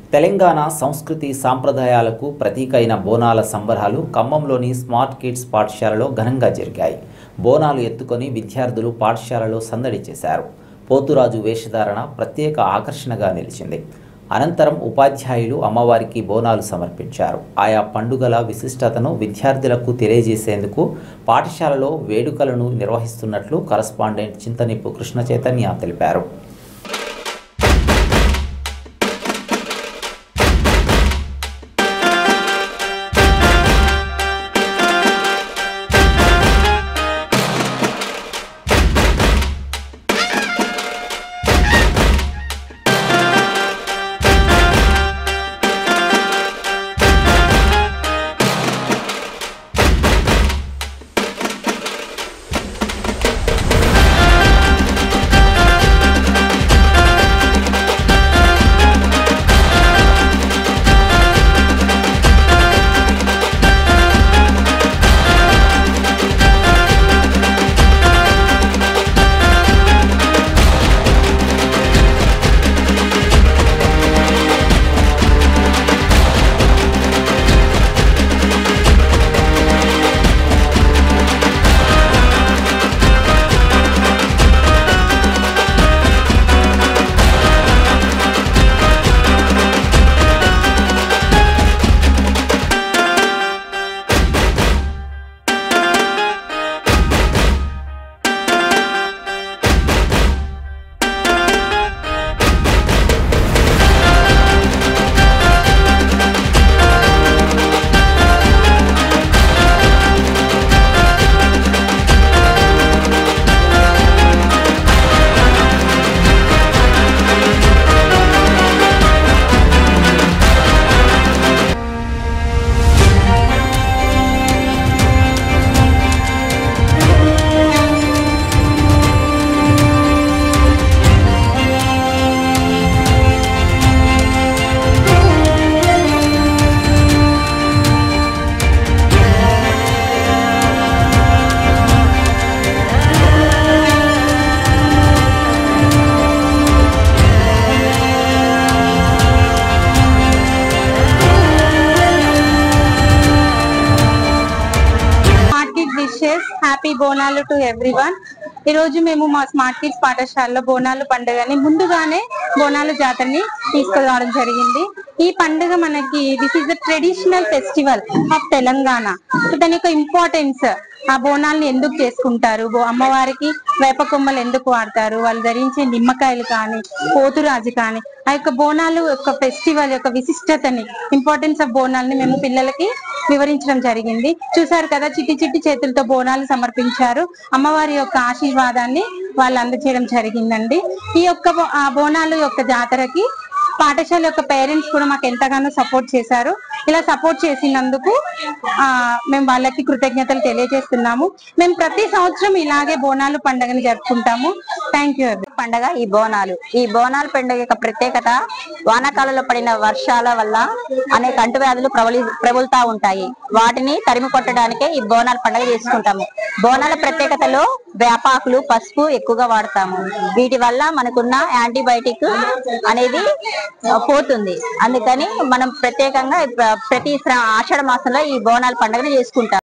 తెలంగాణ సంస్కృతి సాంప్రదాయాలకు ప్రతీక అయిన బోనాల సంబరాలు ఖమ్మంలోని స్మార్ట్ కిడ్స్ పాఠశాలలో ఘనంగా జరిగాయి బోనాలు ఎత్తుకొని విద్యార్థులు పాఠశాలలో సందడి చేశారు పోతురాజు వేషధారణ ప్రత్యేక ఆకర్షణగా నిలిచింది అనంతరం ఉపాధ్యాయులు అమ్మవారికి బోనాలు సమర్పించారు ఆయా పండుగల విశిష్టతను విద్యార్థులకు తెలియజేసేందుకు పాఠశాలలో వేడుకలను నిర్వహిస్తున్నట్లు కరస్పాండెంట్ చింతనిప్పు కృష్ణ చైతన్య తెలిపారు smart kids wishes happy Bonalu to everyone ఈ రోజు మేము మా స్మార్ట్ కిడ్స్ పాఠశాలలో బోనాలు పండుగని ముందుగానే బోనాలు జాతరని తీసుకురావడం జరిగింది ఈ పండుగ మనకి this is the traditional festival of Telangana so దాని యొక్క ఇంపార్టెన్స్ ఆ బోనాల్ని ఎందుకు చేసుకుంటారు బో- అమ్మవారికి వేప కొమ్మలు ఎందుకు వాడతారు వాళ్ళు ధరించే నిమ్మకాయలు కానీ పోతురాజు కానీ ఆ యొక్క బోనాలు యొక్క ఫెస్టివల్ యొక్క విశిష్టతని ఇంపార్టెన్స్ ఆఫ్ బోనాల్ని మేము పిల్లలకి వివరించడం జరిగింది చూసారు కదా చిట్టి చిట్టి చేతులతో బోనాలు సమర్పించారు అమ్మవారి యొక్క ఆశీర్వాదాన్ని వాళ్ళు అందజేయడం జరిగిందండి ఈ యొక్క బో- ఆ బోనాలు యొక్క జాతరకి పాఠశాల యొక్క పేరెంట్స్ కూడా మాకు ఎంతగానో సపోర్ట్ చేశారు ఇలా సపోర్ట్ చేసినందుకు ఆ మేము వాళ్ళకి కృతజ్ఞతలు తెలియజేస్తున్నాము మేము ప్రతి సంవత్సరం ఇలాగే బోనాలు పండుగని జరుపుకుంటాము థ్యాంక్ యూ పండగ ఈ బోనాలు ఈ బోనాల పండుగ యొక్క ప్రత్యేకత వానాకాలంలో పడిన వర్షాల వల్ల అనేక అంటువ్యాధులు ప్రబలి ప్రబలుతా ఉంటాయి వాటిని తరిమి కొట్టడానికే ఈ బోనాల పండుగ చేసుకుంటాము బోనాల ప్రత్యేకతలో వేపాకులు పసుపు ఎక్కువగా వాడతాము వీటి వల్ల మనకున్న యాంటీబయాటిక్ అనేది ఆ, పోతుంది అందుకని మనం ప్రత్యేకంగా ప్ర- ప్రతి శ్రా- ఆషాఢ మాసంలో ఈ బోనాల పండుగను చేసుకుంటాం